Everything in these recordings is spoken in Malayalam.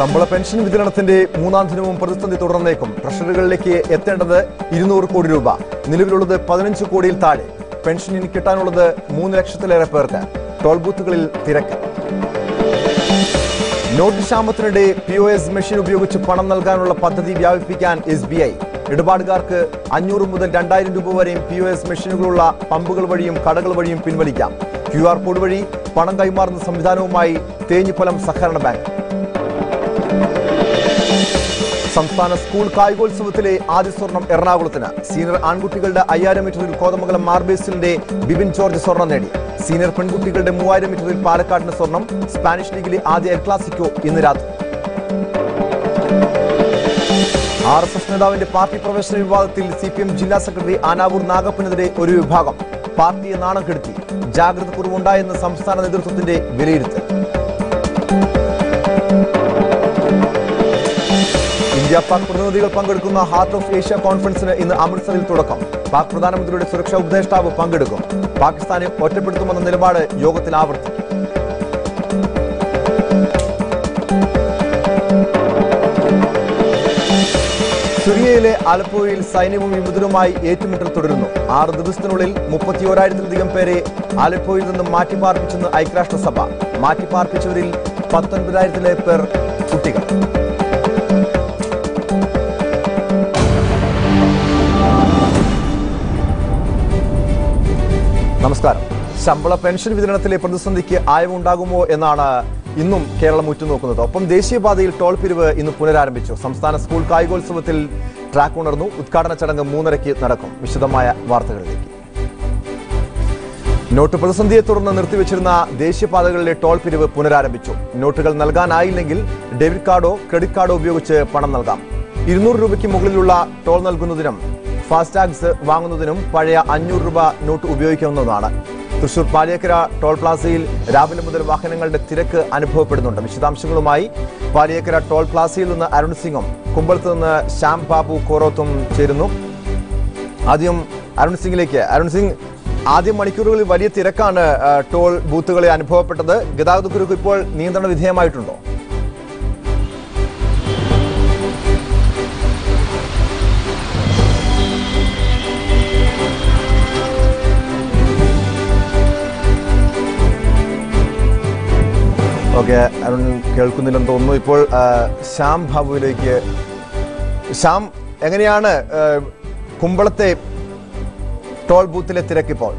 ശമ്പള പെൻഷൻ വിതരണത്തിന്റെ മൂന്നാം ദിനവും പ്രതിസന്ധി തുടർന്നേക്കും ട്രഷറികളിലേക്ക് എത്തേണ്ടത് ഇരുന്നൂറ് കോടി രൂപ നിലവിലുള്ളത് പതിനഞ്ച് കോടിയിൽ താഴെ പെൻഷൻ ഇനി കിട്ടാനുള്ളത് മൂന്ന് ലക്ഷത്തിലേറെ പേർക്ക് ടോൾ ബൂത്തുകളിൽ തിരക്ക് നോട്ട് ക്ഷാമത്തിനിടെ പി ഒ എസ് മെഷീൻ ഉപയോഗിച്ച് പണം നൽകാനുള്ള പദ്ധതി വ്യാപിപ്പിക്കാൻ എസ് ബി ഐ ഇടപാടുകാർക്ക് അഞ്ഞൂറ് മുതൽ രണ്ടായിരം രൂപ വരെയും പി ഒ എസ് മെഷീനുകളുള്ള പമ്പുകൾ വഴിയും കടകൾ വഴിയും പിൻവലിക്കാം ക്യു ആർ കോഡ് വഴി പണം കൈമാറുന്ന സംവിധാനവുമായി തേഞ്ഞിപ്പലം സഹകരണ ബാങ്ക് സംസ്ഥാന സ്കൂൾ കായികോത്സവത്തിലെ ആദ്യ സ്വർണം എറണാകുളത്തിന് സീനിയർ ആൺകുട്ടികളുടെ അയ്യായിരം മീറ്ററിൽ കോതമംഗലം മാർബേസിലിന്റെ ബിബിൻ ജോർജ് സ്വർണം നേടി സീനിയർ പെൺകുട്ടികളുടെ മൂവായിരം മീറ്ററിൽ പാലക്കാടിന് സ്വർണം സ്പാനിഷ് ലീഗിലെ ആദ്യ എൽ ക്ലാസിക്കോ ഇന്ന് രാത്രി ആർ എസ് എസ് നേതാവിന്റെ പാർട്ടി പ്രവേശന വിവാദത്തിൽ സി പി എം ജില്ലാ സെക്രട്ടറി ആനാവൂർ നാഗപ്പനെതിരെ ഒരു വിഭാഗം പാർട്ടിയെ നാണം കെടുത്തി ജാഗ്രത കുറവുണ്ടായെന്ന് സംസ്ഥാന നേതൃത്വത്തിന്റെ വിലയിരുത്തൽ ഇന്ത്യ പാക് പ്രതിനിധികൾ പങ്കെടുക്കുന്ന ഹാർട്ട് ഓഫ് ഏഷ്യ കോൺഫറൻസിന് ഇന്ന് അമൃത്സറിൽ തുടക്കം പാക് പ്രധാനമന്ത്രിയുടെ സുരക്ഷാ ഉപദേഷ്ടാവ് പങ്കെടുക്കും പാകിസ്ഥാനെ ഒറ്റപ്പെടുത്തുമെന്ന നിലപാട് യോഗത്തിൽ ആവർത്തിക്കും സിറിയയിലെ ആലപ്പുഴയിൽ സൈന്യവും വിമതരുമായി ഏറ്റുമുട്ടൽ തുടരുന്നു ആറ് ദിവസത്തിനുള്ളിൽ മുപ്പത്തിയോരായിരത്തിലധികം പേരെ ആലപ്പുഴയിൽ നിന്നും മാറ്റിപ്പാർപ്പിച്ചെന്ന് ഐക്യരാഷ്ട്രസഭ മാറ്റിപ്പാർപ്പിച്ചവരിൽ പത്തൊൻപതിനായിരത്തിലേറെ പേർ കുട്ടികൾ നമസ്കാരം ശമ്പള പെൻഷൻ വിതരണത്തിലെ പ്രതിസന്ധിക്ക് ആയവുണ്ടാകുമോ എന്നാണ് ഇന്നും കേരളം ഉറ്റുനോക്കുന്നത് ഒപ്പം ദേശീയപാതയിൽ ടോൾ പിരിവ് ഇന്ന് പുനരാരംഭിച്ചു സംസ്ഥാന സ്കൂൾ കായികോത്സവത്തിൽ ട്രാക്ക് ഉണർന്നു ഉദ്ഘാടന ചടങ്ങ് മൂന്നരയ്ക്ക് നടക്കും വിശദമായ വാർത്തകളിലേക്ക് നോട്ട് പ്രതിസന്ധിയെ തുടർന്ന് നിർത്തിവെച്ചിരുന്ന ദേശീയപാതകളിലെ ടോൾ പിരിവ് പുനരാരംഭിച്ചു നോട്ടുകൾ നൽകാനായില്ലെങ്കിൽ ഡെബിറ്റ് കാർഡോ ക്രെഡിറ്റ് കാർഡോ ഉപയോഗിച്ച് പണം നൽകാം ഇരുന്നൂറ് രൂപയ്ക്ക് മുകളിലുള്ള ടോൾ നൽകുന്നതിനും ഫാസ്ടാഗ്സ് വാങ്ങുന്നതിനും പഴയ അഞ്ഞൂറ് രൂപ നോട്ട് ഉപയോഗിക്കാവുന്നതാണ് തൃശൂർ പാലിയക്കര ടോൾ പ്ലാസയിൽ രാവിലെ മുതൽ വാഹനങ്ങളുടെ തിരക്ക് അനുഭവപ്പെടുന്നുണ്ട് വിശദാംശങ്ങളുമായി പാലിയക്കര ടോൾ പ്ലാസയിൽ നിന്ന് അരുൺ സിംഗും കുമ്പളത്ത് നിന്ന് ശ്യാം ബാബു കോറോത്തും ചേരുന്നു ആദ്യം അരുൺ സിംഗിലേക്ക് അരുൺ സിംഗ് ആദ്യ മണിക്കൂറുകളിൽ വലിയ തിരക്കാണ് ആ, ടോൾ ബൂത്തുകളിൽ അനുഭവപ്പെട്ടത് ഗതാഗതക്കുരുക്ക് ഇപ്പോൾ നിയന്ത്രണ വിധേയമായിട്ടുണ്ടോ ഓക്കെ അരുൺ കേൾക്കുന്നില്ലെന്ന് തോന്നുന്നു ഇപ്പോൾ ആ, ശ്യാം ബാബുവിലേക്ക് ശ്യാം എങ്ങനെയാണ് ആ, കുമ്പളത്തെ ടോൾ ബൂത്തിലെ തിരക്കിപ്പോൾ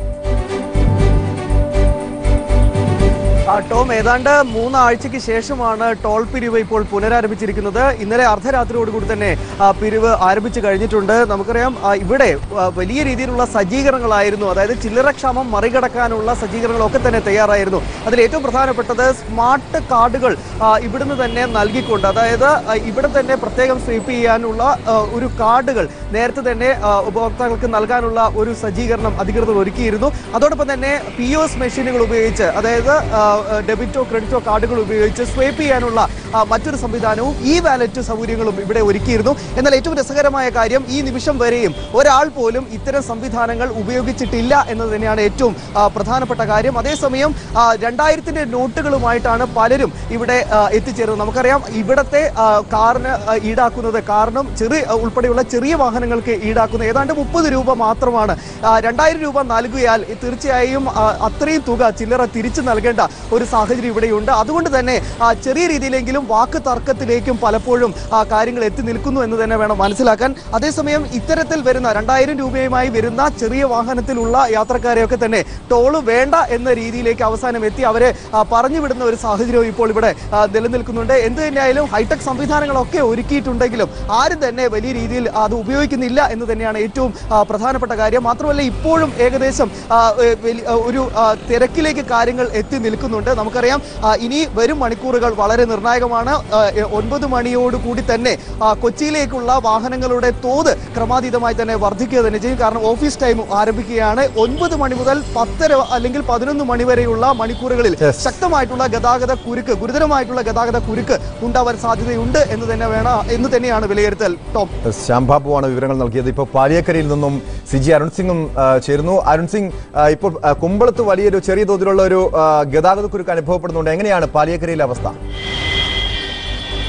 ആ, ടോം ഏതാണ്ട് മൂന്നാഴ്ചയ്ക്ക് ശേഷമാണ് ടോൾ പിരിവ് ഇപ്പോൾ പുനരാരംഭിച്ചിരിക്കുന്നത് ഇന്നലെ അർദ്ധരാത്രിയോടുകൂടി തന്നെ ആ, പിരിവ് ആരംഭിച്ചു കഴിഞ്ഞിട്ടുണ്ട് നമുക്കറിയാം ആ, ഇവിടെ ആ, വലിയ രീതിയിലുള്ള സജ്ജീകരണങ്ങളായിരുന്നു അതായത് ചില്ലറക്ഷാമം മറികടക്കാനുള്ള സജ്ജീകരണങ്ങളൊക്കെ തന്നെ തയ്യാറായിരുന്നു അതിൽ ഏറ്റവും പ്രധാനപ്പെട്ടത് സ്മാർട്ട് കാർഡുകൾ ആ, ഇവിടുന്ന് തന്നെ നൽകിക്കൊണ്ട് അതായത് ആ, ഇവിടെ തന്നെ പ്രത്യേകം സ്വീപ്പ് ചെയ്യാനുള്ള ആ, ഒരു കാർഡുകൾ നേരത്തെ തന്നെ ആ, ഉപഭോക്താക്കൾക്ക് നൽകാനുള്ള ഒരു സജ്ജീകരണം അധികൃതർ ഒരുക്കിയിരുന്നു അതോടൊപ്പം തന്നെ പി ഒ എസ് മെഷീനുകൾ ഉപയോഗിച്ച് അതായത് ആ, ഡെബിറ്റോ ക്രെഡിറ്റോ കാർഡുകൾ ഉപയോഗിച്ച് സ്വൈപ്പ് ചെയ്യാനുള്ള ആ, മറ്റൊരു സംവിധാനവും ഈ വാലറ്റ് സൗകര്യങ്ങളും ഇവിടെ ഒരുക്കിയിരുന്നു എന്നാൽ ഏറ്റവും രസകരമായ കാര്യം ഈ നിമിഷം വരെയും ഒരാൾ പോലും ഇത്തരം സംവിധാനങ്ങൾ ഉപയോഗിച്ചിട്ടില്ല എന്നത് തന്നെയാണ് ഏറ്റവും ആ, പ്രധാനപ്പെട്ട കാര്യം അതേസമയം ആ, രണ്ടായിരത്തിന്റെ നോട്ടുകളുമായിട്ടാണ് പലരും ഇവിടെ ആ, എത്തിച്ചേരുന്നത് നമുക്കറിയാം ഇവിടത്തെ ആ, കാറിന് ആ, ഈടാക്കുന്നത് കാറിനും ചെറിയ ആ, ഉൾപ്പെടെയുള്ള ചെറിയ വാഹനങ്ങൾക്ക് ഈടാക്കുന്ന ഏതാണ്ട് മുപ്പത് രൂപ മാത്രമാണ് ആ, രണ്ടായിരം രൂപ നൽകിയാൽ തീർച്ചയായും ആ, അത്രയും തുക ചില്ലറ തിരിച്ചു നൽകേണ്ട ഒരു സാഹചര്യം ഇവിടെയുണ്ട് അതുകൊണ്ട് തന്നെ ആ, ചെറിയ രീതിയിലെങ്കിലും വാക്ക് തർക്കത്തിലേക്കും പലപ്പോഴും ആ, കാര്യങ്ങൾ എത്തി നിൽക്കുന്നു എന്ന് തന്നെ വേണം മനസ്സിലാക്കാൻ അതേസമയം ഇത്തരത്തിൽ വരുന്ന രണ്ടായിരം രൂപയുമായി വരുന്ന ചെറിയ വാഹനത്തിലുള്ള യാത്രക്കാരെയൊക്കെ തന്നെ ടോള് വേണ്ട എന്ന രീതിയിലേക്ക് അവസാനം എത്തി അവരെ ആ, പറഞ്ഞു വിടുന്ന ഒരു സാഹചര്യവും ഇപ്പോൾ ഇവിടെ ആ, നിലനിൽക്കുന്നുണ്ട് എന്ത് തന്നെയായാലും ഹൈടെക് സംവിധാനങ്ങളൊക്കെ ഒരുക്കിയിട്ടുണ്ടെങ്കിലും ആരും തന്നെ വലിയ രീതിയിൽ അത് ഉപയോഗിക്കുന്നില്ല എന്ന് തന്നെയാണ് ഏറ്റവും ആ, പ്രധാനപ്പെട്ട കാര്യം മാത്രമല്ല ഇപ്പോഴും ഏകദേശം ആ, ഏ, വലി- ആ, ഒരു ആ, തിരക്കിലേക്ക് കാര്യങ്ങൾ എത്തി നിൽക്കുന്നുണ്ട് നമുക്കറിയാം ആ, ഇനി വരും മണിക്കൂറുകൾ വളരെ നിർണായകമാണ് ആ, എ- ഒൻപത് മണിയോട് കൂടി തന്നെ ആ, കൊച്ചിയിലേക്കുള്ള വാഹനങ്ങളുടെ തോത് ക്രമാതീതമായി തന്നെ വർദ്ധിക്കുക തന്നെ ചെയ്യും കാരണം ഓഫീസ് ടൈം ആരംഭിക്കുകയാണ് ഒൻപത് മണി മുതൽ പത്തര അല്ലെങ്കിൽ പതിനൊന്ന് മണി വരെയുള്ള മണിക്കൂറുകളിൽ Yes. ശക്തമായിട്ടുള്ള ഗതാഗത കുരുക്ക് ഗുരുതരമായിട്ടുള്ള ഗതാഗത കുരുക്ക് ഉണ്ടാവാൻ സാധ്യതയുണ്ട് എന്ന് തന്നെ വേണം എന്ന് തന്നെയാണ് വിലയിരുത്തൽ ടോം ശ്യാം ബാബുവാണ് വിവരങ്ങൾ നൽകിയത് ഇപ്പോൾ പാലിയക്കരയിൽ നിന്നും സി ജി അരുൺ സിംഗും ആ, ചേരുന്നു അരുൺ സിംഗ് ആ, ഇപ്പോൾ ആ, കുമ്പളത്ത് വലിയൊരു ചെറിയ തോതിലുള്ള ഒരു ആ, ഗതാഗത കുരുക്ക് അനുഭവപ്പെടുന്നുണ്ട് എങ്ങനെയാണ് പാലിയക്കരയിലെ അവസ്ഥ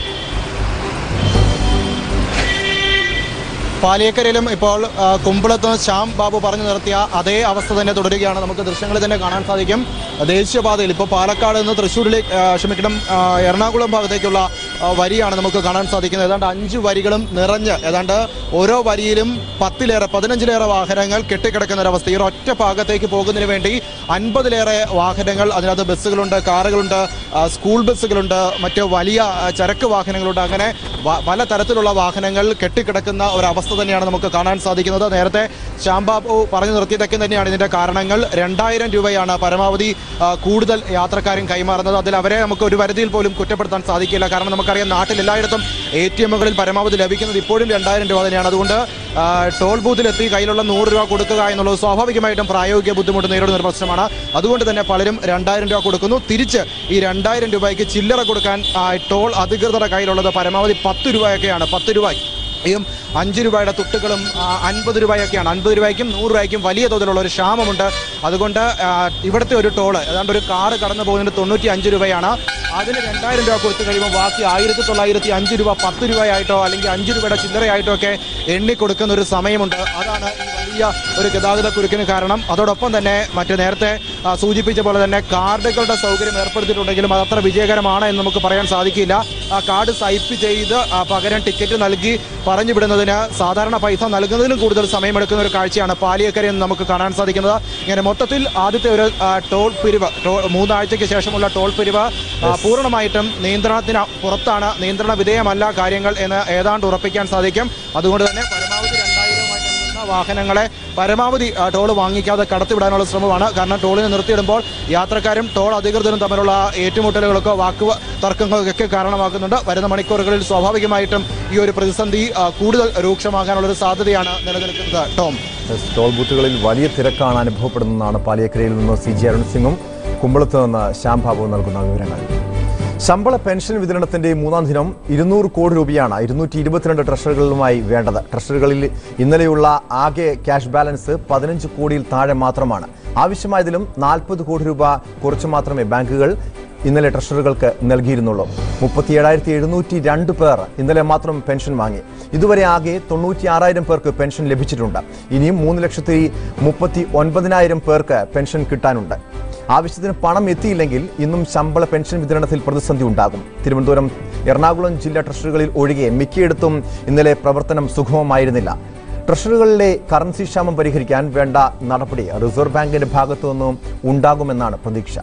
പാലിയേക്കരയിലും ഇപ്പോൾ ആ, കുമ്പളത്ത് ശ്യാം ബാബു പറഞ്ഞു നിർത്തിയ അതേ അവസ്ഥ തന്നെ തുടരുകയാണ് നമുക്ക് ദൃശ്യങ്ങളിൽ തന്നെ കാണാൻ സാധിക്കും ദേശീയപാതയിൽ ഇപ്പോൾ പാലക്കാട് നിന്ന് തൃശ്ശൂരിലേക്ക് ആ, ക്ഷമിക്കണം ആ, എറണാകുളം ഭാഗത്തേക്കുള്ള ആ, വരിയാണ് നമുക്ക് കാണാൻ സാധിക്കുന്നത് ഏതാണ്ട് അഞ്ച് വരികളും നിറഞ്ഞ് ഏതാണ്ട് ഓരോ വരിയിലും പത്തിലേറെ പതിനഞ്ചിലേറെ വാഹനങ്ങൾ കെട്ടിക്കിടക്കുന്ന ഒരവസ്ഥ ഈ ഒറ്റ ഭാഗത്തേക്ക് പോകുന്നതിന് വേണ്ടി അൻപതിലേറെ വാഹനങ്ങൾ അതിനകത്ത് ബസ്സുകളുണ്ട് കാറുകളുണ്ട് ആ, സ്കൂൾ ബസ്സുകളുണ്ട് മറ്റ് വലിയ ആ, ചരക്ക് വാഹനങ്ങളുണ്ട് അങ്ങനെ വ- പല തരത്തിലുള്ള വാഹനങ്ങൾ കെട്ടിക്കിടക്കുന്ന ഒരവസ്ഥ തന്നെയാണ് നമുക്ക് കാണാൻ സാധിക്കുന്നത് നേരത്തെ ശ്യാംബാബു പറഞ്ഞു നിർത്തിയതൊക്കെ തന്നെയാണ് ഇതിന്റെ കാരണങ്ങൾ രണ്ടായിരം രൂപയാണ് പരമാവധി ആ, കൂടുതൽ യാത്രക്കാരും കൈമാറുന്നത് അതിൽ അവരെ നമുക്ക് ഒരു പരിധിയിൽ പോലും കുറ്റപ്പെടുത്താൻ സാധിക്കില്ല കാരണം നമുക്കറിയാം നാട്ടിൽ എല്ലായിടത്തും എ ടി എമ്മുകളിൽ പരമാവധി ലഭിക്കുന്നത് ഇപ്പോഴും രണ്ടായിരം രൂപ തന്നെയാണ് അതുകൊണ്ട് ആ, ടോൾ ബൂത്തിലെത്തി കയ്യിലുള്ള നൂറ് രൂപ കൊടുക്കുക എന്നുള്ളത് സ്വാഭാവികമായിട്ടും പ്രായോഗിക ബുദ്ധിമുട്ട് നേരിടുന്ന ഒരു പ്രശ്നമാണ് അതുകൊണ്ട് തന്നെ പലരും രണ്ടായിരം രൂപ കൊടുക്കുന്നു തിരിച്ച് ഈ രണ്ടായിരം രൂപയ്ക്ക് ചില്ലറ കൊടുക്കാൻ ആ, ടോൾ അധികൃതരുടെ കയ്യിലുള്ളത് പരമാവധി പത്ത് രൂപയൊക്കെയാണ് പത്ത് രൂപ യും അഞ്ച് രൂപയുടെ തുട്ടുകളും ആ, അൻപത് രൂപയൊക്കെയാണ് അൻപത് രൂപയ്ക്കും നൂറ് രൂപയ്ക്കും വലിയ തോതിലുള്ള ഒരു ക്ഷാമമുണ്ട് അതുകൊണ്ട് ആ, ഇവിടുത്തെ ഒരു ടോള് ഏതാണ്ട് ഒരു കാറ് കടന്നു പോകുന്നതിന് തൊണ്ണൂറ്റി അഞ്ച് രൂപയാണ് അതിന് രണ്ടായിരം രൂപ കൊടുത്തു കഴിയുമ്പോൾ ബാക്കി ആയിരത്തി തൊള്ളായിരത്തി അഞ്ച് രൂപ പത്ത് രൂപയായിട്ടോ അല്ലെങ്കിൽ അഞ്ച് രൂപയുടെ ചില്ലറയായിട്ടോ ഒക്കെ എണ്ണി കൊടുക്കുന്ന ഒരു സമയമുണ്ട് അതാണ് ഈ വലിയ ഒരു ഗതാഗത കുരുക്കിന് കാരണം അതോടൊപ്പം തന്നെ മറ്റു നേരത്തെ ആ, സൂചിപ്പിച്ച പോലെ തന്നെ കാർഡുകളുടെ സൗകര്യം ഏർപ്പെടുത്തിയിട്ടുണ്ടെങ്കിലും അത് അത്ര വിജയകരമാണ് എന്ന് നമുക്ക് പറയാൻ സാധിക്കില്ല ആ കാർഡ് സ്വൈപ്പ് ചെയ്ത് ആ, പകരം ടിക്കറ്റ് നൽകി പറഞ്ഞു വിടുന്നതിന് സാധാരണ പൈസ നൽകുന്നതിലും കൂടുതൽ സമയമെടുക്കുന്ന ഒരു കാഴ്ചയാണ് പാലിയക്കര എന്ന് നമുക്ക് കാണാൻ സാധിക്കുന്നത് ഇങ്ങനെ മൊത്തത്തിൽ ആദ്യത്തെ ഒരു ആ, ടോൾ പിരിവ് ടോൾ മൂന്നാഴ്ചയ്ക്ക് ശേഷമുള്ള ടോൾ പിരിവ് ആ, പൂർണ്ണമായിട്ടും നിയന്ത്രണത്തിന് പുറത്താണ് നിയന്ത്രണ വിധേയമല്ല കാര്യങ്ങൾ എന്ന് ഏതാണ്ട് ഉറപ്പിക്കാൻ സാധിക്കും അതുകൊണ്ട് തന്നെ പരമാവധി രണ്ടായിരവുമായിട്ട് എണ്ണുന്ന വാഹനങ്ങളെ പരമാവധി ആ, ടോൾ വാങ്ങിക്കാതെ കടത്തിവിടാനുള്ള ശ്രമമാണ് കാരണം ടോളിന് നിർത്തിയിടുമ്പോൾ യാത്രക്കാരും ടോൾ അധികൃതരും തമ്മിലുള്ള ഏറ്റുമുട്ടലുകൾക്കോ വാക്ക് തർക്കങ്ങൾക്കൊക്കെ കാരണമാക്കുന്നുണ്ട് വരുന്ന മണിക്കൂറുകളിൽ സ്വാഭാവികമായിട്ടും ഈ ഒരു പ്രതിസന്ധി ആ, കൂടുതൽ രൂക്ഷമാകാനുള്ള ഒരു സാധ്യതയാണ് നിലനിൽക്കുന്നത് ടോം എസ്, ടോൾ ബൂത്തുകളിൽ വലിയ തിരക്കാണ് അനുഭവപ്പെടുന്നതെന്നാണ് പാലിയക്കരയിൽ നിന്ന് സി ജി അരുൺ സിംഗും കുമ്പളത്ത് നിന്ന് ശ്യാം ബാബു നൽകുന്ന വിവരങ്ങൾ ശമ്പള പെൻഷൻ വിതരണത്തിന്റെ മൂന്നാം ദിനം ഇരുന്നൂറ് കോടി രൂപയാണ് ഇരുന്നൂറ്റി ഇരുപത്തിരണ്ട് ട്രഷറികളുമായി വേണ്ടത് ട്രഷറികളിൽ ഇന്നലെയുള്ള ആകെ ക്യാഷ് ബാലൻസ് പതിനഞ്ച് കോടിയിൽ താഴെ മാത്രമാണ് ആവശ്യമായതിലും നാൽപ്പത് കോടി രൂപ കുറച്ച് മാത്രമേ ബാങ്കുകൾ ഇന്നലെ ട്രഷറികൾക്ക് നൽകിയിരുന്നുള്ളൂ മുപ്പത്തിയേഴായിരത്തി എഴുന്നൂറ്റി രണ്ട് പേർ ഇന്നലെ മാത്രം പെൻഷൻ വാങ്ങി ഇതുവരെ ആകെ തൊണ്ണൂറ്റി ആറായിരം പേർക്ക് പെൻഷൻ ലഭിച്ചിട്ടുണ്ട് ഇനിയും മൂന്ന് ലക്ഷത്തി മുപ്പത്തി ഒൻപതിനായിരം പേർക്ക് പെൻഷൻ കിട്ടാനുണ്ട് ആവശ്യത്തിന് പണം എത്തിയില്ലെങ്കിൽ ഇന്നും ശമ്പള പെൻഷൻ വിതരണത്തിൽ പ്രതിസന്ധി ഉണ്ടാകും തിരുവനന്തപുരം എറണാകുളം ജില്ലാ ട്രഷറികളിൽ ഒഴികെ മിക്കയിടത്തും ഇന്നലെ പ്രവർത്തനം സുഗമമായിരുന്നില്ല ട്രഷറികളിലെ കറൻസി ക്ഷാമം പരിഹരിക്കാൻ വേണ്ട നടപടി റിസർവ് ബാങ്കിന്റെ ഭാഗത്തു നിന്നും ഉണ്ടാകുമെന്നാണ് പ്രതീക്ഷ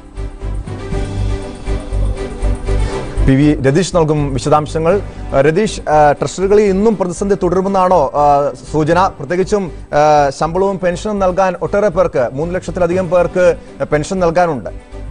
പി വി രതീഷ് നൽകും വിശദാംശങ്ങൾ ആ, രതീഷ് ആ, ട്രഷറികളിൽ ഇന്നും പ്രതിസന്ധി തുടരുമെന്നാണോ ആ, സൂചന പ്രത്യേകിച്ചും ആ, ശമ്പളവും പെൻഷനും നൽകാൻ ഒട്ടേറെ പേർക്ക് മൂന്ന് ലക്ഷത്തിലധികം പേർക്ക് പെൻഷൻ നൽകാനുണ്ട്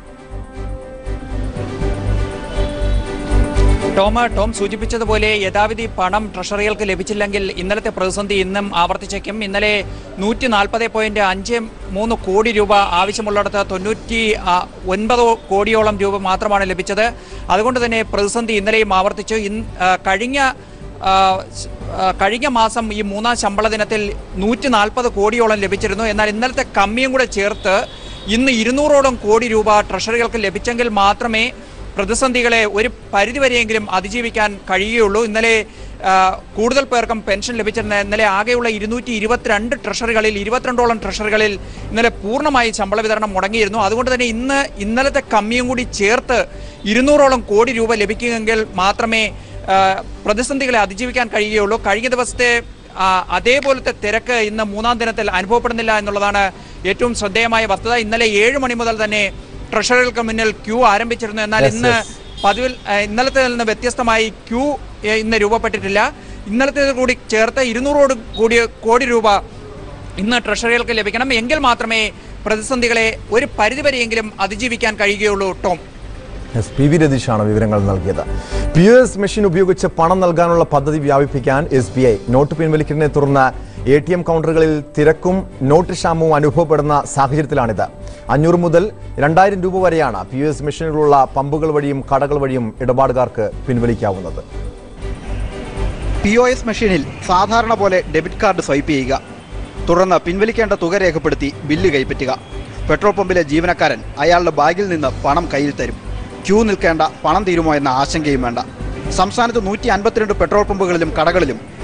ടോം ടോം സൂചിപ്പിച്ചതുപോലെ യഥാവിധി പണം ട്രഷറികൾക്ക് ലഭിച്ചില്ലെങ്കിൽ ഇന്നലത്തെ പ്രതിസന്ധി ഇന്നും ആവർത്തിച്ചേക്കും ഇന്നലെ നൂറ്റി നാൽപ്പത് പോയിന്റ് അഞ്ച് മൂന്ന് കോടി രൂപ ആവശ്യമുള്ളിടത്ത് തൊണ്ണൂറ്റി ആ, ഒൻപത് കോടിയോളം രൂപ മാത്രമാണ് ലഭിച്ചത് അതുകൊണ്ട് തന്നെ പ്രതിസന്ധി ഇന്നലെയും ആവർത്തിച്ചു ഇൻ ആ, കഴിഞ്ഞ ആ, സ്- ആ, കഴിഞ്ഞ മാസം ഈ മൂന്നാം ശമ്പള ദിനത്തിൽ നൂറ്റി നാൽപ്പത് കോടിയോളം ലഭിച്ചിരുന്നു എന്നാൽ ഇന്നലത്തെ കമ്മിയും കൂടെ ചേർത്ത് ഇന്ന് ഇരുന്നൂറോളം കോടി രൂപ ട്രഷറികൾക്ക് ലഭിച്ചെങ്കിൽ മാത്രമേ പ്രതിസന്ധികളെ ഒരു പരിധിവരെയെങ്കിലും അതിജീവിക്കാൻ കഴിയുകയുള്ളൂ ഇന്നലെ ആ, കൂടുതൽ പേർക്കും പെൻഷൻ ലഭിച്ചിരുന്ന ഇന്നലെ ആകെയുള്ള ഇരുന്നൂറ്റി ഇരുപത്തിരണ്ട് ട്രഷറികളിൽ ഇരുപത്തിരണ്ടോളം ട്രഷറികളിൽ ഇന്നലെ പൂർണ്ണമായി ശമ്പള വിതരണം മുടങ്ങിയിരുന്നു അതുകൊണ്ട് തന്നെ ഇന്ന് ഇന്നലത്തെ കമ്മിയും കൂടി ചേർത്ത് ഇരുന്നൂറോളം കോടി രൂപ ലഭിക്കുമെങ്കിൽ മാത്രമേ ആ, പ്രതിസന്ധികളെ അതിജീവിക്കാൻ കഴിയുകയുള്ളൂ കഴിഞ്ഞ ദിവസത്തെ ആ, അതേപോലത്തെ തിരക്ക് ഇന്ന് മൂന്നാം ദിനത്തിൽ അനുഭവപ്പെടുന്നില്ല എന്നുള്ളതാണ് ഏറ്റവും ശ്രദ്ധേയമായ വസ്തുത ഇന്നലെ ഏഴ് മണി മുതൽ തന്നെ ട്രഷറികൾക്ക് മുന്നിൽ ക്യൂ ആരംഭിച്ചിരുന്നു എന്നാൽ Yes, ഇന്ന് yes. പതിവിൽ ഏഹ്, ഇന്നലത്തെ നിന്ന് വ്യത്യസ്തമായി ക്യൂ ഏഹ്, ഇന്ന് രൂപപ്പെട്ടിട്ടില്ല ഇന്നലത്തെ കൂടി ചേർത്ത് ഇരുന്നൂറോട് കൂടി കോടി രൂപ ഇന്ന് ട്രഷറികൾക്ക് ലഭിക്കണം എങ്കിൽ മാത്രമേ പ്രതിസന്ധികളെ ഒരു പരിധിവരെയെങ്കിലും അതിജീവിക്കാൻ കഴിയുകയുള്ളൂ ടോം എസ് പി വി രതീഷാണ് വിവരങ്ങൾ നൽകിയത് പി ഒ എസ് മെഷീൻ ഉപയോഗിച്ച് പണം നൽകാനുള്ള പദ്ധതി വ്യാപിപ്പിക്കാൻ എസ് ബി ഐ നോട്ട് പിൻവലിക്കുന്നതിനെ തുടർന്ന് എ ടി എം കൗണ്ടറുകളിൽ തിരക്കും നോട്ട് ക്ഷാമവും അനുഭവപ്പെടുന്ന സാഹചര്യത്തിലാണിത് അഞ്ഞൂറ് മുതൽ രണ്ടായിരം രൂപ വരെയാണ് പി ഒ എസ് മെഷീനുകളുള്ള പമ്പുകൾ വഴിയും കടകൾ വഴിയും ഇടപാടുകാർക്ക് പിൻവലിക്കാവുന്നത് പി ഒ എസ് മെഷീനിൽ സാധാരണ പോലെ ഡെബിറ്റ് കാർഡ് സ്വൈപ്പ് ചെയ്യുക തുടർന്ന് പിൻവലിക്കേണ്ട തുക രേഖപ്പെടുത്തി ബില്ല് കൈപ്പറ്റുക പെട്രോൾ പമ്പിലെ ജീവനക്കാരൻ അയാളുടെ ബാഗിൽ നിന്ന് പണം കയ്യിൽ തരും ക്യൂ നിൽക്കേണ്ട പണം തീരുമോ എന്ന ആശങ്കയും വേണ്ട സംസ്ഥാനത്ത് നൂറ്റി അൻപത്തിരണ്ട് പെട്രോൾ പമ്പുകളിലും കടകളിലും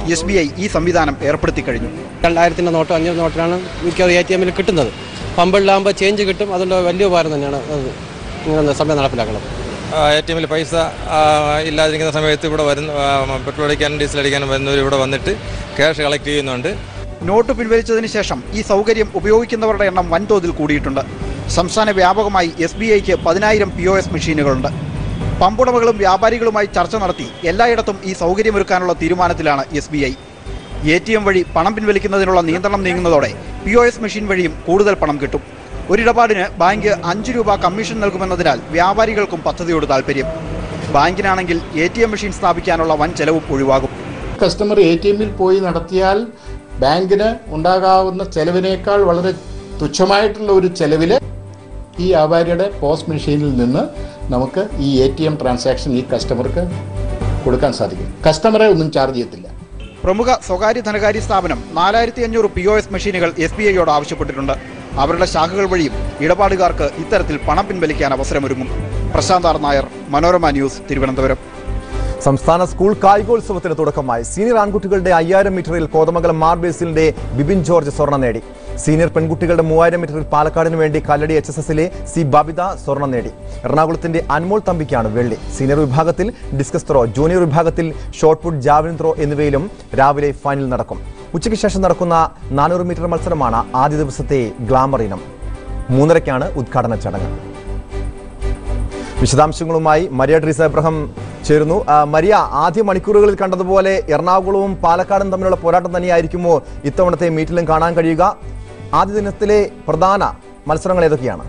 എസ് ബി ഐ ഈ സംവിധാനം ഏർപ്പെടുത്തി കഴിഞ്ഞു രണ്ടായിരത്തിൻ്റെ നോട്ടോ അഞ്ഞൂറ് നോട്ടിനാണ് മിക്കവാറും എ ടി എമ്മിൽ കിട്ടുന്നത് പമ്പിലാകുമ്പോൾ ചേഞ്ച് കിട്ടും അതുകൊണ്ട് വലിയ ഉപകാരം തന്നെയാണ് അത് ഇങ്ങനെ സമയം നടപ്പിലാക്കുന്നത് എ ടി എമ്മിൽ പൈസ ആ, ഇല്ലാതിരിക്കുന്ന സമയത്ത് ഇവിടെ വരുന്ന ആ, പെട്രോൾ അടിക്കാനും ഡീസൽ അടിക്കാനും വരുന്നവർ ഇവിടെ വന്നിട്ട് ക്യാഷ് കളക്ട് ചെയ്യുന്നുണ്ട് നോട്ട് പിൻവലിച്ചതിന് ശേഷം ഈ സൗകര്യം ഉപയോഗിക്കുന്നവരുടെ എണ്ണം വൻതോതിൽ കൂടിയിട്ടുണ്ട് സംസ്ഥാന വ്യാപകമായി എസ് ബി ഐക്ക് പതിനായിരം പി ഒ എസ് മെഷീനുകളുണ്ട് പമ്പുടമകളും വ്യാപാരികളുമായി ചർച്ച നടത്തി എല്ലായിടത്തും ഈ സൗകര്യമൊരുക്കാനുള്ള തീരുമാനത്തിലാണ് S B I A T M വഴി പണം പിൻവലിക്കുന്നതിനുള്ള നിയന്ത്രണം നീങ്ങുന്നതോടെ പി ഒ എസ് മെഷീൻ വഴിയും കൂടുതൽ പണം കിട്ടും ഒരിടപാടിന് ബാങ്ക് അഞ്ച് രൂപ കമ്മീഷൻ നൽകുമെന്നതിനാൽ വ്യാപാരികൾക്കും പദ്ധതിയോട് താൽപ്പര്യം ബാങ്കിനാണെങ്കിൽ എ ടി എം മെഷീൻ സ്ഥാപിക്കാനുള്ള വൻ ചെലവും ഒഴിവാകും കസ്റ്റമർ എ ടി എമ്മിൽ പോയി നടത്തിയാൽ ബാങ്കിന് ഉണ്ടാകാവുന്ന ചെലവിനേക്കാൾ വളരെ തുച്ഛമായിട്ടുള്ള ഒരു ചെലവിൽ ഈ വ്യാപാരിയുടെ പോസ്റ്റ് മെഷീനിൽ നിന്ന് നമുക്ക് ഈ എ ടി എം ട്രാൻസാക്ഷൻ ഈ കസ്റ്റമർക്ക് കൊടുക്കാൻ സാധിക്കും കസ്റ്റമറെ ഒന്നും ചാർജ് ചെയ്യത്തില്ല പ്രമുഖ സ്വകാര്യ ധനകാര്യ സ്ഥാപനം നാലായിരത്തി അഞ്ഞൂറ് പി ഒ എസ് മെഷീനുകൾ എസ് ബി ഐയോട് ആവശ്യപ്പെട്ടിട്ടുണ്ട് അവരുടെ ശാഖകൾ വഴിയും ഇടപാടുകാർക്ക് ഇത്തരത്തിൽ പണം പിൻവലിക്കാൻ അവസരമൊരുങ്ങും പ്രശാന്ത് ആർ നായർ മനോരമ ന്യൂസ് തിരുവനന്തപുരം സംസ്ഥാന സ്കൂൾ കായികോത്സവത്തിന് തുടക്കമായി സീനിയർ ആൺകുട്ടികളുടെ അയ്യായിരം മീറ്ററിൽ കോതമംഗലം മാർബേസിലിന്റെ ബിബിൻ ജോർജ് സ്വർണം നേടി സീനിയർ പെൺകുട്ടികളുടെ മൂവായിരം മീറ്ററിൽ പാലക്കാടിന് വേണ്ടി കല്ലടി എച്ച് എസ് എസിലെ സി ബബിത സ്വർണം നേടി എറണാകുളത്തിന്റെ അൻമോൾ തമ്പിക്കാണ് വെള്ളി സീനിയർ വിഭാഗത്തിൽ ഡിസ്കസ് ത്രോ ജൂനിയർ വിഭാഗത്തിൽ ഷോട്ട് പുട്ട് ജാവലിൻ ത്രോ എന്നിവയിലും രാവിലെ ഫൈനൽ നടക്കും ഉച്ചയ്ക്ക് ശേഷം നടക്കുന്ന നാനൂറ് മീറ്റർ മത്സരമാണ് ആദ്യ ദിവസത്തെ ഗ്ലാമർ ഇനം മൂന്നരയ്ക്കാണ് ഉദ്ഘാടന ചടങ്ങ് വിശദാംശങ്ങളുമായി മരിയ ട്രീസ എബ്രഹാം ചേരുന്നു ആ, മരിയ ആദ്യ മണിക്കൂറുകളിൽ കണ്ടതുപോലെ എറണാകുളവും പാലക്കാടും തമ്മിലുള്ള പോരാട്ടം തന്നെയായിരിക്കുമോ ഇത്തവണത്തെ മീറ്റിലും കാണാൻ കഴിയുക ആദ്യ ദിനത്തിലെ പ്രധാന മത്സരങ്ങൾ ഏതൊക്കെയാണ്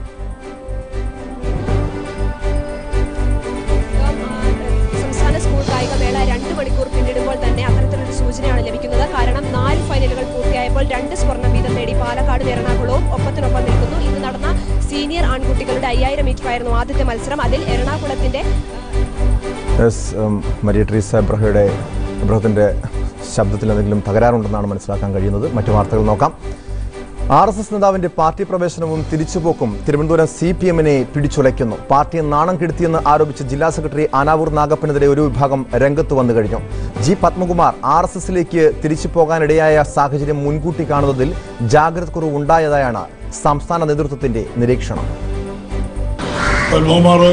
സംസ്ഥാന സ്കൂൾ കായികമേള രണ്ട് മണിക്കൂർ പിന്നിടുമ്പോൾ തന്നെ അത്തരത്തിലൊരു സൂചനയാണ് ലഭിക്കുന്നത് കാരണം നാല് ഫൈനലുകൾ പൂർത്തിയായപ്പോൾ രണ്ട് സ്വർണം വീതം നേടി പാലക്കാടും എറണാകുളവും ഒപ്പത്തിനൊപ്പം നിൽക്കുന്നു ഇന്ന് നടന്ന സീനിയർ ആൺകുട്ടികളുടെ അയ്യായിരം മീറ്റർ ആയിരുന്നു ആദ്യത്തെ മത്സരം അതിൽ എറണാകുളത്തിന്റെ യെസ്, ഉം, മരിയ ട്രീസ എബ്രഹയുടെ എബ്രഹത്തിന്റെ ശബ്ദത്തിൽ എന്തെങ്കിലും തകരാറുണ്ടെന്നാണ് മനസ്സിലാക്കാൻ കഴിയുന്നത് മറ്റു വാർത്തകൾ നോക്കാം ആർ എസ് എസ് നേതാവിന്റെ പാർട്ടി പ്രവേശനവും തിരിച്ചുപോക്കും തിരുവനന്തപുരം സി പി എമ്മിനെ പിടിച്ചുലയ്ക്കുന്നു പാർട്ടിയെ നാണം കെടുത്തിയെന്ന് ആരോപിച്ച് ജില്ലാ സെക്രട്ടറി ആനാവൂർ നാഗപ്പനെതിരെ ഒരു വിഭാഗം രംഗത്ത് വന്നു കഴിഞ്ഞു ജി പത്മകുമാർ ആർ എസ് എസിലേക്ക് തിരിച്ചു പോകാനിടയായ സാഹചര്യം മുൻകൂട്ടി കാണുന്നതിൽ ജാഗ്രത കുറവ് ഉണ്ടായതായാണ് സംസ്ഥാന നേതൃത്വത്തിന്റെ നിരീക്ഷണം പത്മകുമാർ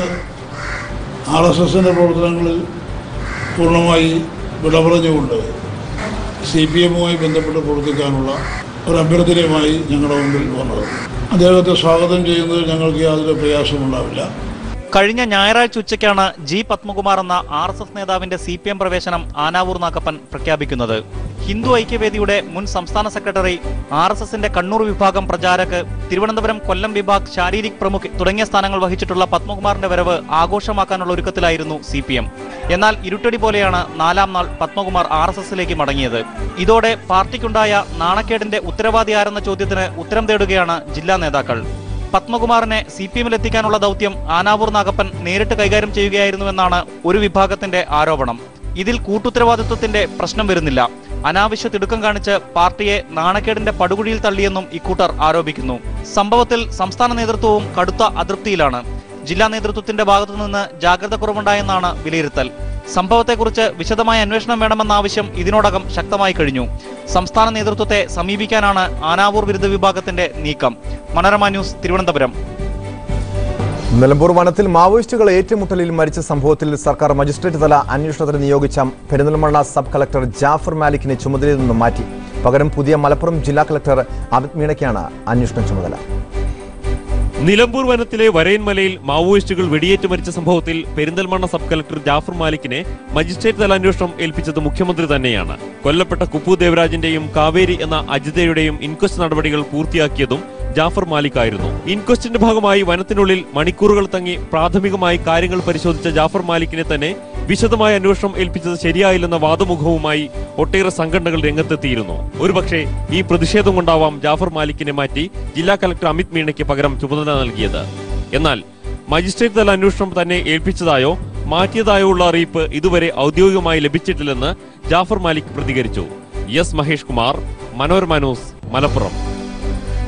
ആർ എസ് എസിൻ്റെ പ്രവർത്തനങ്ങളിൽ പൂർണ്ണമായി വിട പറഞ്ഞുകൊണ്ട് സി പി എമ്മുമായി ബന്ധപ്പെട്ട് പ്രവർത്തിക്കാനുള്ള ഒരു അഭ്യർത്ഥനയുമായി ഞങ്ങളുടെ മുമ്പിൽ വന്നത് അദ്ദേഹത്തെ സ്വാഗതം ചെയ്യുന്നതിൽ ഞങ്ങൾക്ക് യാതൊരു പ്രയാസമുണ്ടാവില്ല കഴിഞ്ഞ ഞായറാഴ്ച ഉച്ചയ്ക്കാണ് ജി പത്മകുമാർ എന്ന ആർ എസ് എസ് നേതാവിന്റെ സി പി എം പ്രവേശനം ആനാവൂർ നാക്കപ്പൻ പ്രഖ്യാപിക്കുന്നത് ഹിന്ദു ഐക്യവേദിയുടെ മുൻ സംസ്ഥാന സെക്രട്ടറി ആർ എസ് എസിന്റെ കണ്ണൂർ വിഭാഗം പ്രചാരക് തിരുവനന്തപുരം കൊല്ലം വിഭാഗ് ശാരീരിക് പ്രമുഖ് തുടങ്ങിയ സ്ഥാനങ്ങൾ വഹിച്ചിട്ടുള്ള പത്മകുമാറിന്റെ വരവ് ആഘോഷമാക്കാനുള്ള ഒരുക്കത്തിലായിരുന്നു സി പി എം എന്നാൽ ഇരുട്ടടി പോലെയാണ് നാലാം നാൾ പത്മകുമാർ ആർ എസ് എസിലേക്ക് മടങ്ങിയത് ഇതോടെ പാർട്ടിക്കുണ്ടായ നാണക്കേടിന്റെ ഉത്തരവാദി ആരെന്ന ചോദ്യത്തിന് ഉത്തരം തേടുകയാണ് ജില്ലാ നേതാക്കൾ പത്മകുമാറിനെ സി പി എമ്മിൽ എത്തിക്കാനുള്ള ദൗത്യം ആനാവൂർ നാഗപ്പൻ നേരിട്ട് കൈകാര്യം ചെയ്യുകയായിരുന്നുവെന്നാണ് ഒരു വിഭാഗത്തിന്റെ ആരോപണം ഇതിൽ കൂട്ടുത്തരവാദിത്വത്തിന്റെ പ്രശ്നം വരുന്നില്ല അനാവശ്യ തിടുക്കം കാണിച്ച് പാർട്ടിയെ നാണക്കേടിന്റെ പടുകുഴിയിൽ തള്ളിയെന്നും ഇക്കൂട്ടർ ആരോപിക്കുന്നു സംഭവത്തിൽ സംസ്ഥാന നേതൃത്വവും കടുത്ത അതൃപ്തിയിലാണ് ജില്ലാ നേതൃത്വത്തിന്റെ ഭാഗത്തുനിന്ന് ജാഗ്രത കുറവുണ്ടായെന്നാണ് വിലയിരുത്തൽ സംഭവത്തെക്കുറിച്ച് വിശദമായ അന്വേഷണം വേണമെന്ന ആവശ്യം ഇതിനോടകം ശക്തമായി കഴിഞ്ഞു സംസ്ഥാന നേതൃത്വത്തെ സമീപിക്കാനാണ് ആനാവൂർ വിരുദ്ധ വിഭാഗത്തിന്റെ നീക്കം മനോരമ ന്യൂസ് തിരുവനന്തപുരം നിലമ്പൂർ വനത്തിൽ മാവോയിസ്റ്റുകൾ ഏറ്റുമുട്ടലിൽ മരിച്ച സംഭവത്തിൽ സർക്കാർ മജിസ്ട്രേറ്റ് തല അന്വേഷണത്തിന് നിയോഗിച്ച പെരിന്തൽമണ്ണ സബ് കളക്ടർ ജാഫർ മാലിക്കിനെ ചുമതലയിൽ നിന്ന് മാറ്റി പകരം പുതിയ മലപ്പുറം ജില്ലാ കളക്ടർ അമിത് മീണയ്ക്കാണ് അന്വേഷണ ചുമതല നിലമ്പൂർ വനത്തിലെ വരയൻമലയിൽ മാവോയിസ്റ്റുകൾ വെടിയേറ്റ് മരിച്ച സംഭവത്തിൽ പെരിന്തൽമണ്ണ സബ് കളക്ടർ ജാഫർ മാലിക്കിനെ മജിസ്ട്രേറ്റ് തല അന്വേഷണം ഏൽപ്പിച്ചത് മുഖ്യമന്ത്രി തന്നെയാണ് കൊല്ലപ്പെട്ട കുപ്പു ദേവരാജിന്റെയും കാവേരി എന്ന അജിതയുടെയും ഇൻക്വസ്റ്റ് നടപടികൾ പൂർത്തിയാക്കിയതും ജാഫർ മാലിക്കായിരുന്നു ഇൻക്വസ്റ്റിന്റെ ഭാഗമായി വനത്തിനുള്ളിൽ മണിക്കൂറുകൾ തങ്ങി പ്രാഥമികമായി കാര്യങ്ങൾ പരിശോധിച്ച ജാഫർ മാലിക്കിനെ തന്നെ വിശദമായ അന്വേഷണം ഏൽപ്പിച്ചത് ശരിയായില്ലെന്ന വാദമുഖവുമായി ഒട്ടേറെ സംഘടനകൾ രംഗത്തെത്തിയിരുന്നു ഒരുപക്ഷെ ഈ പ്രതിഷേധം കൊണ്ടാവാം ജാഫർ മാലിക്കിനെ മാറ്റി ജില്ലാ കലക്ടർ അമിത് മീണയ്ക്ക് പകരം ചുമതല നൽകിയത് എന്നാൽ മജിസ്ട്രേറ്റ് തല അന്വേഷണം തന്നെ ഏൽപ്പിച്ചതായോ മാറ്റിയതായോ ഉള്ള അറിയിപ്പ് ഇതുവരെ ഔദ്യോഗികമായി ലഭിച്ചിട്ടില്ലെന്ന് ജാഫർ മാലിക് പ്രതികരിച്ചു S Mahesh Kumar Manorama news Malappuram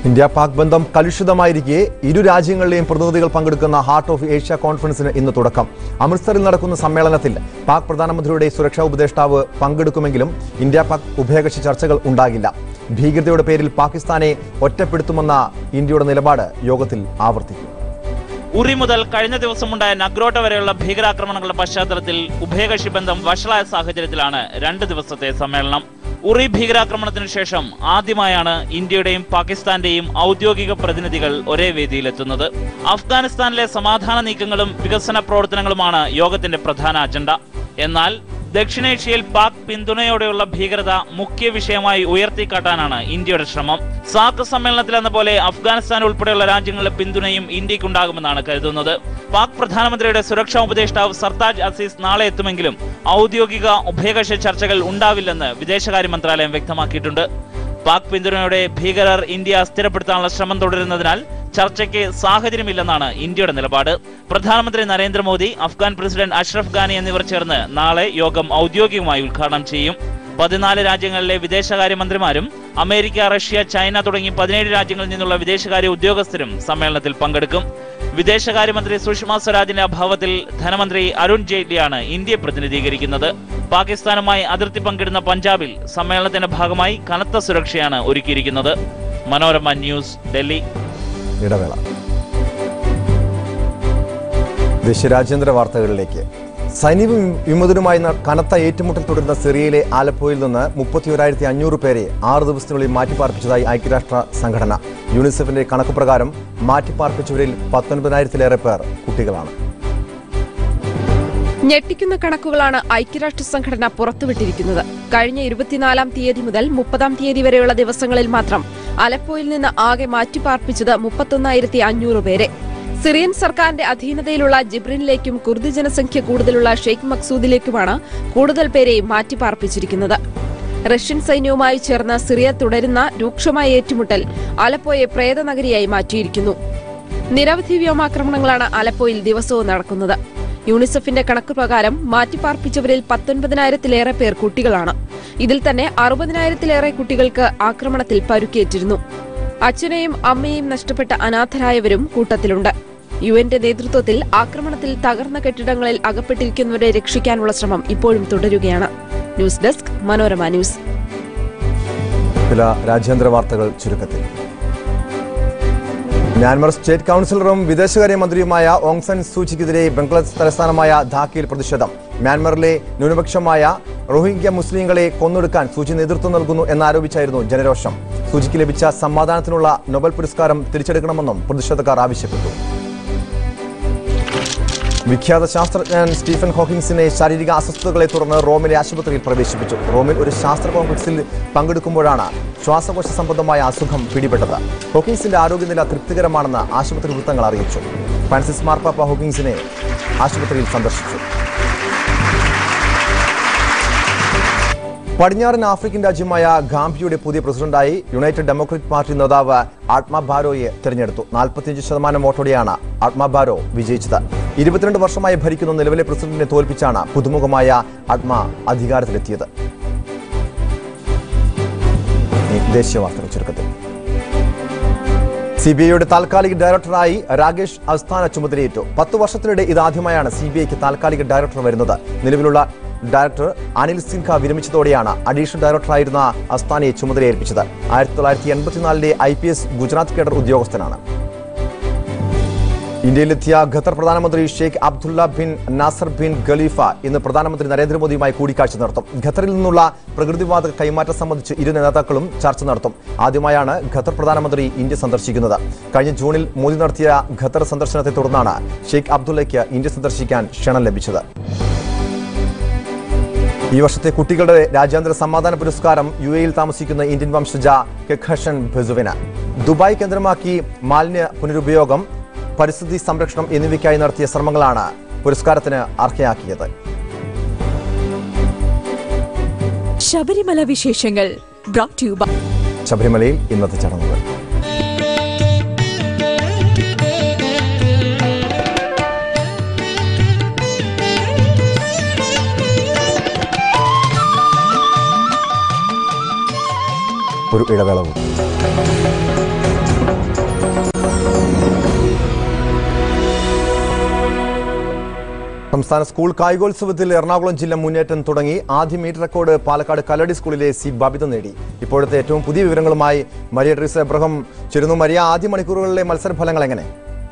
India Pak ബന്ധം കലുഷിതമായിരിക്കെ ഇരു രാജ്യങ്ങളിലെയും പ്രതിനിധികൾ പങ്കെടുക്കുന്ന ഹാർട്ട് ഓഫ് ഏഷ്യ കോൺഫറൻസിന് ഇന്ന് തുടക്കം അമൃത്സറിൽ നടക്കുന്ന സമ്മേളനത്തിൽ പാക് പ്രധാനമന്ത്രിയുടെ സുരക്ഷാ ഉപദേഷ്ടാവ് പങ്കെടുക്കുമെങ്കിലും ഇന്ത്യ പാക് ഉഭയകക്ഷി ചർച്ചകൾ ഉണ്ടാകില്ല ഭീകരതയുടെ പേരിൽ പാകിസ്ഥാനെ ഒറ്റപ്പെടുത്തുമെന്ന ഇന്ത്യയുടെ നിലപാട് യോഗത്തിൽ ആവർത്തിക്കും ഉറി മുതൽ കഴിഞ്ഞ ദിവസമുണ്ടായ നഗ്രോട്ട വരെയുള്ള ഭീകരാക്രമണങ്ങളുടെ പശ്ചാത്തലത്തിൽ ഉഭയകക്ഷി ബന്ധം വഷളായ സാഹചര്യത്തിലാണ് രണ്ട് ദിവസത്തെ സമ്മേളനം ഉറി ഭീകരാക്രമണത്തിന് ശേഷം ആദ്യമായാണ് ഇന്ത്യയുടെയും പാകിസ്ഥാന്റെയും ഔദ്യോഗിക പ്രതിനിധികൾ ഒരേ വേദിയിലെത്തുന്നത് അഫ്ഗാനിസ്ഥാനിലെ സമാധാന നീക്കങ്ങളും വികസന പ്രവർത്തനങ്ങളുമാണ് യോഗത്തിന്റെ പ്രധാന അജണ്ട എന്നാൽ ദക്ഷിണേഷ്യയിൽ പാക് പിന്തുണയോടെയുള്ള ഭീകരത മുഖ്യ വിഷയമായി ഉയർത്തിക്കാട്ടാനാണ് ഇന്ത്യയുടെ ശ്രമം സാർക്ക് സമ്മേളനത്തിൽ എന്ന പോലെ അഫ്ഗാനിസ്ഥാൻ ഉൾപ്പെടെയുള്ള രാജ്യങ്ങളുടെ പിന്തുണയും ഇന്ത്യക്കുണ്ടാകുമെന്നാണ് കരുതുന്നത് പാക് പ്രധാനമന്ത്രിയുടെ സുരക്ഷാ ഉപദേഷ്ടാവ് സർതാജ് അസീസ് നാളെ എത്തുമെങ്കിലും ഔദ്യോഗിക ഉഭയകക്ഷി ചർച്ചകൾ ഉണ്ടാവില്ലെന്ന് വിദേശകാര്യ മന്ത്രാലയം വ്യക്തമാക്കിയിട്ടുണ്ട് പാക് പിന്തുണയോടെ ഭീകരർ ഇന്ത്യ സ്ഥിരപ്പെടുത്താനുള്ള ശ്രമം തുടരുന്നതിനാൽ ചർച്ചയ്ക്ക് സാഹചര്യമില്ലെന്നാണ് ഇന്ത്യയുടെ നിലപാട് പ്രധാനമന്ത്രി നരേന്ദ്രമോദി അഫ്ഗാൻ പ്രസിഡന്റ് അഷ്റഫ് ഖാനി എന്നിവർ ചേർന്ന് നാളെ യോഗം ഔദ്യോഗികമായി ഉദ്ഘാടനം ചെയ്യും പതിനാല് രാജ്യങ്ങളിലെ വിദേശകാര്യമന്ത്രിമാരും അമേരിക്ക റഷ്യ ചൈന തുടങ്ങി പതിനേഴ് രാജ്യങ്ങളിൽ നിന്നുള്ള വിദേശകാര്യ ഉദ്യോഗസ്ഥരും സമ്മേളനത്തിൽ പങ്കെടുക്കും വിദേശകാര്യമന്ത്രി സുഷമ സ്വരാജിന്റെ അഭാവത്തിൽ ധനമന്ത്രി അരുൺ ജെയ്റ്റ്ലിയാണ് ഇന്ത്യയെ പ്രതിനിധീകരിക്കുന്നത് പാകിസ്ഥാനുമായി അതിർത്തി പങ്കിടുന്ന പഞ്ചാബിൽ സമ്മേളനത്തിന്റെ ഭാഗമായി കനത്ത സുരക്ഷയാണ് ഒരുക്കിയിരിക്കുന്നത് മനോരമ ന്യൂസ് ഡൽഹി ഇടവേള ദേശീയ രാജ്യാന്തര വാർത്തകളിലേക്ക് സൈനിക വിമതരുമായി ന- കനത്ത ഏറ്റുമുട്ടൽ തുടരുന്ന സിറിയയിലെ ആലപ്പോയിൽ നിന്ന് മുപ്പത്തിയൊരായിരത്തി അഞ്ഞൂറ് പേരെ ആറ് ദിവസത്തിനുള്ളിൽ മാറ്റിപ്പാർപ്പിച്ചതായി ഐക്യരാഷ്ട്ര സംഘടന യൂണിസെഫിന്റെ കണക്ക് പ്രകാരം മാറ്റിപ്പാർപ്പിച്ചവരിൽ പത്തൊൻപതിനായിരത്തിലേറെ പേർ കുട്ടികളാണ് ഞെട്ടിക്കുന്ന കണക്കുകളാണ് ഐക്യരാഷ്ട്ര സംഘടന പുറത്തുവിട്ടിരിക്കുന്നത് കഴിഞ്ഞ ഇരുപത്തിനാലാം തീയതി മുതൽ മുപ്പതാം തീയതി വരെയുള്ള ദിവസങ്ങളിൽ മാത്രം അലപ്പോയിൽ നിന്ന് ആകെ മാറ്റിപ്പാർപ്പിച്ചത് മുപ്പത്തൊന്നായിരത്തി അഞ്ഞൂറ് പേരെ സിറിയൻ സർക്കാരിന്റെ അധീനതയിലുള്ള ജിബ്രിനിലേക്കും കുർദ് ജനസംഖ്യ കൂടുതലുള്ള ഷെയ്ഖ് മക്സൂദിലേക്കുമാണ് കൂടുതൽ പേരെ മാറ്റിപ്പാർപ്പിച്ചിരിക്കുന്നത് റഷ്യൻ സൈന്യവുമായി ചേർന്ന് സിറിയ തുടരുന്ന രൂക്ഷമായ ഏറ്റുമുട്ടൽ അലപ്പോയെ പ്രേതനഗരിയായി മാറ്റിയിരിക്കുന്നു നിരവധി വ്യോമാക്രമണങ്ങളാണ് അലപ്പോയിൽ ദിവസവും നടക്കുന്നത് യൂണിസെഫിന്റെ കണക്ക് പ്രകാരം മാറ്റിപ്പാർപ്പിച്ചവരിൽ പത്തൊൻപതിനായിരത്തിലേറെ പേർ കുട്ടികളാണ് ഇതിൽ തന്നെ അറുപതിനായിരത്തിലേറെ കുട്ടികൾക്ക് ആക്രമണത്തിൽ പരുക്കേറ്റിരുന്നു അച്ഛനെയും അമ്മയെയും നഷ്ടപ്പെട്ട അനാഥരായവരും കൂട്ടത്തിലുണ്ട് യു എന്റെ നേതൃത്വത്തിൽ ആക്രമണത്തിൽ തകർന്ന കെട്ടിടങ്ങളിൽ അകപ്പെട്ടിരിക്കുന്നവരെ രക്ഷിക്കാനുള്ള ശ്രമം ഇപ്പോഴും തുടരുകയാണ് ന്യൂസ് ഡെസ്ക് മനോരമ ന്യൂസ് ചില രാജ്യാന്തര വാർത്തകൾ ചുരുക്കത്തിൽ മ്യാൻമർ സ്റ്റേറ്റ് കൗൺസിലറും വിദേശകാര്യമന്ത്രിയുമായ ഓങ് സൻ സൂചിക്കെതിരെ ബംഗ്ലാദേശ് തലസ്ഥാനമായ ധാക്കയിൽ പ്രതിഷേധം മ്യാൻമറിലെ ന്യൂനപക്ഷമായ റോഹിംഗ്യ മുസ്ലിങ്ങളെ കൊന്നൊടുക്കാൻ സൂചി നേതൃത്വം നൽകുന്നു എന്നാരോപിച്ചായിരുന്നു ജനരോഷം സൂചിക്ക് ലഭിച്ച സമാധാനത്തിനുള്ള നൊബൽ പുരസ്കാരം തിരിച്ചെടുക്കണമെന്നും പ്രതിഷേധക്കാർ ആവശ്യപ്പെട്ടു വിഖ്യാത ശാസ്ത്രജ്ഞൻ സ്റ്റീഫൻ ഹോക്കിൻസിനെ ശാരീരിക അസ്വസ്ഥതകളെ തുടർന്ന് റോമിലെ ആശുപത്രിയിൽ പ്രവേശിപ്പിച്ചു റോമിൽ ഒരു ശാസ്ത്ര കോൺഗ്രസിൽ പങ്കെടുക്കുമ്പോഴാണ് ശ്വാസകോശ സംബന്ധമായ അസുഖം പിടിപെട്ടത് ഹോക്കിൻസിന്റെ ആരോഗ്യനില തൃപ്തികരമാണെന്ന് ആശുപത്രി വൃത്തങ്ങൾ അറിയിച്ചു ഫ്രാൻസിസ് മാർപ്പാപ്പ ഹോക്കിൻസിനെ ആശുപത്രിയിൽ സന്ദർശിച്ചു പടിഞ്ഞാറൻ ആഫ്രിക്കൻ രാജ്യമായ ഗാംബിയയുടെ പുതിയ പ്രസിഡന്റായി യുണൈറ്റഡ് ഡെമോക്രാറ്റിക് പാർട്ടി നേതാവ് ആത്മ ബാരോയെ തെരഞ്ഞെടുത്തു നാൽപ്പത്തിയഞ്ച് ശതമാനം വോട്ടോടെയാണ് ആത്മ ബാരോ വിജയിച്ചത് ഇരുപത്തിരണ്ട് വർഷമായി ഭരിക്കുന്ന നിലവിലെ പ്രസിഡന്റിനെ തോൽപ്പിച്ചാണ് പുതുമുഖമായ ആത്മ അധികാരത്തിലെത്തിയത് ഇനി ദേശീയ വാർത്തകൾ ചുരുക്കത്തിൽ സി ബി ഐയുടെ താൽക്കാലിക ഡയറക്ടറായി രാകേഷ് അസ്ഥാന ചുമതലയേറ്റു പത്ത് വർഷത്തിനിടെ ഇതാദ്യമായാണ് സി ബി ഐക്ക് താൽക്കാലിക ഡയറക്ടർ വരുന്നത് നിലവിലുള്ള ഡയറക്ടർ അനിൽ സിൻഹ വിരമിച്ചതോടെയാണ് അഡീഷണൽ ഡയറക്ടറായിരുന്ന അസ്ഥാനയെ ചുമതലയേൽപ്പിച്ചത് ആയിരത്തി തൊള്ളായിരത്തി എൺപത്തിനാലിലെ I P S Gujarat cadre ഉദ്യോഗസ്ഥനാണ് ഇന്ത്യയിലെത്തിയ ഖത്തർ പ്രധാനമന്ത്രി Sheikh Abdullah bin Nasser bin Khalifa ഇന്ന് പ്രധാനമന്ത്രി നരേന്ദ്രമോദിയുമായി കൂടിക്കാഴ്ച നടത്തും ഖത്തറിൽ നിന്നുള്ള പ്രകൃതിവാതക കൈമാറ്റം സംബന്ധിച്ച് ഇരു നേതാക്കളും ചർച്ച നടത്തും ആദ്യമായാണ് ഖത്തർ പ്രധാനമന്ത്രി ഇന്ത്യ സന്ദർശിക്കുന്നത് കഴിഞ്ഞ ജൂണിൽ മോദി നടത്തിയ ഖത്തർ സന്ദർശനത്തെ തുടർന്നാണ് ഷെയ്ഖ് അബ്ദുള്ളയ്ക്ക് ഇന്ത്യ സന്ദർശിക്കാൻ ക്ഷണം ലഭിച്ചത് ഈ വർഷത്തെ കുട്ടികളുടെ രാജ്യാന്തര സമാധാന പുരസ്കാരം യു എയിൽ താമസിക്കുന്ന ഇന്ത്യൻ വംശജ കെഖഷൻ ബെസുവിന് ദുബായ് കേന്ദ്രമാക്കി മാലിന്യ പുനരുപയോഗം പരിസ്ഥിതി സംരക്ഷണം എന്നിവയ്ക്കായി നടത്തിയ ശ്രമങ്ങളാണ് പുരസ്കാരത്തിന് അർഹയാക്കിയത് ശബരിമല വിശേഷങ്ങൾ brought to you by ശബരിമലയിൽ ഇന്നത്തെ ചടങ്ങുകൾ ഒരു ഇടവേള കൂടി സംസ്ഥാന സ്കൂൾ കായികോത്സവത്തിൽ എറണാകുളം ജില്ല മുന്നേറ്റം തുടങ്ങി ആദ്യ മീറ്റ് റെക്കോർഡ് പാലക്കാട് കല്ലടി സ്കൂളിലെ സി ബബിത നേടി ഇപ്പോഴത്തെ ഏറ്റവും പുതിയ വിവരങ്ങളുമായി മരിയ ട്രീസ എബ്രഹം ചേരുന്നു മരിയ ആദ്യ മണിക്കൂറുകളിലെ മത്സരഫലങ്ങൾ എങ്ങനെ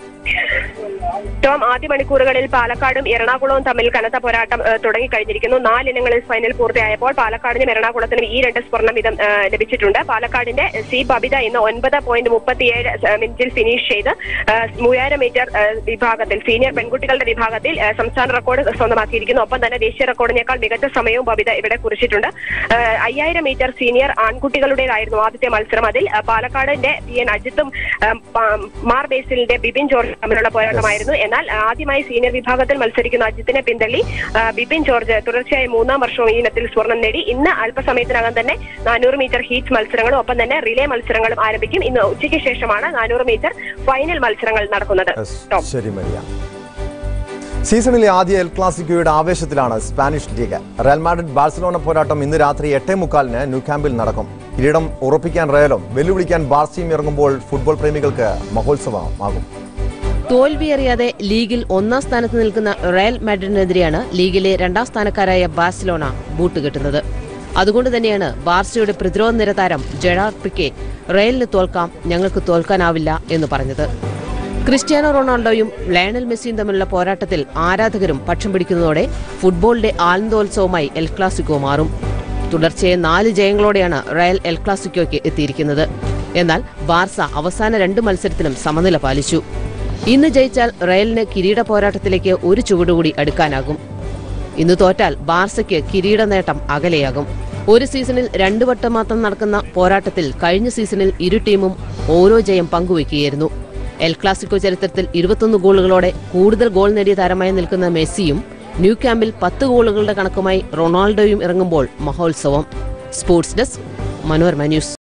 ടോം ആദ്യ മണിക്കൂറുകളിൽ പാലക്കാടും എറണാകുളവും തമ്മിൽ കനത്ത പോരാട്ടം ഏഹ്, തുടങ്ങിക്കഴിഞ്ഞിരിക്കുന്നു നാലിനങ്ങളിൽ ഫൈനൽ പൂർത്തിയായപ്പോൾ പാലക്കാടിനും എറണാകുളത്തിനും ഈ രണ്ട് സ്വർണ്ണം വീതം ഏഹ്, ലഭിച്ചിട്ടുണ്ട് പാലക്കാടിന്റെ സി ബബിത ഇന്ന് ഒൻപത് പോയിന്റ് മുപ്പത്തിയേഴ് മിനിറ്റിൽ ഫിനിഷ് ചെയ്ത് ഏഹ്, മൂവായിരം മീറ്റർ ഏഹ്, വിഭാഗത്തിൽ സീനിയർ പെൺകുട്ടികളുടെ വിഭാഗത്തിൽ ഏഹ്, സംസ്ഥാന റെക്കോർഡ് സ്വന്തമാക്കിയിരിക്കുന്നു ഒപ്പം തന്നെ ദേശീയ റെക്കോർഡിനേക്കാൾ മികച്ച സമയവും ബബിത ഇവിടെ കുറിച്ചിട്ടുണ്ട് ഏഹ്, അയ്യായിരം മീറ്റർ സീനിയർ ആൺകുട്ടികളുടേതായിരുന്നു ആദ്യത്തെ മത്സരം അതിൽ ഏഹ്, പാലക്കാടിന്റെ പി എൻ അജിത്തും ഏഹ്, പ- മാർ ബേസിലിന്റെ ബിപിൻ ജോർജ് തമ്മിലുള്ള പോരാട്ടമായിരുന്നു എന്നാൽ ആദ്യമായി സീനിയർ വിഭാഗത്തിൽ മത്സരിക്കുന്ന അജിത്തിനെ പിന്തള്ളി ആ, ബിപിൻ ജോർജ് തുടർച്ചയായി മൂന്നാം വർഷവും ഈ ഇനത്തിൽ സ്വർണം നേടി ഇന്ന് അല്പസമയത്തിനകം തന്നെ നാനൂറ് മീറ്റർ ഹീറ്റ് മത്സരങ്ങളും ഒപ്പം തന്നെ റിലേ മത്സരങ്ങളും ആരംഭിക്കും ഇന്ന് ഉച്ചയ്ക്ക് ശേഷമാണ് നാനൂറ് മീറ്റർ ഫൈനൽ മത്സരങ്ങൾ നടക്കുന്നത് ടോം ശരി മരിയ സീസണിലെ ആദ്യ എൽ ക്ലാസിക്കോയുടെ ആവേശത്തിലാണ് Spanish league Real Madrid Barcelona പോരാട്ടം ഇന്ന് രാത്രി എട്ടേ മുക്കാലിന് ന്യൂ ക്യാമ്പിൽ നടക്കും കിരീടം ഉറപ്പിക്കാൻ റയലും വെല്ലുവിളിക്കാൻ ബാർസിയും ഇറങ്ങുമ്പോൾ ഫുട്ബോൾ പ്രേമികൾക്ക് മഹോത്സവമാകും തോൽവിയറിയാതെ ലീഗിൽ ഒന്നാം സ്ഥാനത്ത് നിൽക്കുന്ന റയൽ മാഡ്രിഡിനെതിരെയാണ് ലീഗിലെ രണ്ടാം സ്ഥാനക്കാരായ ബാഴ്സലോണ ബൂട്ടുകെട്ടുന്നത് അതുകൊണ്ട് തന്നെയാണ് ബാർസയുടെ പ്രതിരോധ നിര താരം ജെറാർ പിക്കെ റയലിന് തോൽക്കാം ഞങ്ങൾക്ക് തോൽക്കാനാവില്ല എന്ന് പറഞ്ഞത് ക്രിസ്ത്യാനോ റൊണാൾഡോയും ലയണൽ മെസ്സിയും തമ്മിലുള്ള പോരാട്ടത്തിൽ ആരാധകരും പക്ഷം പിടിക്കുന്നതോടെ ഫുട്ബോളിന്റെ ആനന്ദോത്സവമായി എൽ ക്ലാസിക്കോ മാറും തുടർച്ചയായ നാല് ജയങ്ങളോടെയാണ് റയൽ എൽ ക്ലാസിക്കോയ്ക്ക് എത്തിയിരിക്കുന്നത് എന്നാൽ ബാർസ അവസാന രണ്ട് മത്സരത്തിലും സമനില പാലിച്ചു ഇന്ന് ജയിച്ചാൽ റയലിന് കിരീട പോരാട്ടത്തിലേക്ക് ഒരു ചുവടുകൂടി അടുക്കാനാകും ഇന്ന് തോറ്റാൽ ബാർസയ്ക്ക് കിരീട നേട്ടം അകലെയാകും ഒരു സീസണിൽ രണ്ടു വട്ടം മാത്രം നടക്കുന്ന പോരാട്ടത്തിൽ കഴിഞ്ഞ സീസണിൽ ഇരു ടീമും ഓരോ ജയം പങ്കുവയ്ക്കുകയായിരുന്നു എൽ ക്ലാസിക്കോ ചരിത്രത്തിൽ ഇരുപത്തൊന്ന് ഗോളുകളോടെ കൂടുതൽ ഗോൾ നേടിയ താരമായി നിൽക്കുന്ന മെസ്സിയും ന്യൂ ക്യാമ്പിൽ പത്ത് ഗോളുകളുടെ കണക്കുമായി റൊണാൾഡോയും ഇറങ്ങുമ്പോൾ മഹോത്സവം സ്പോർട്സ് ഡെസ്ക് മനോരമ ന്യൂസ്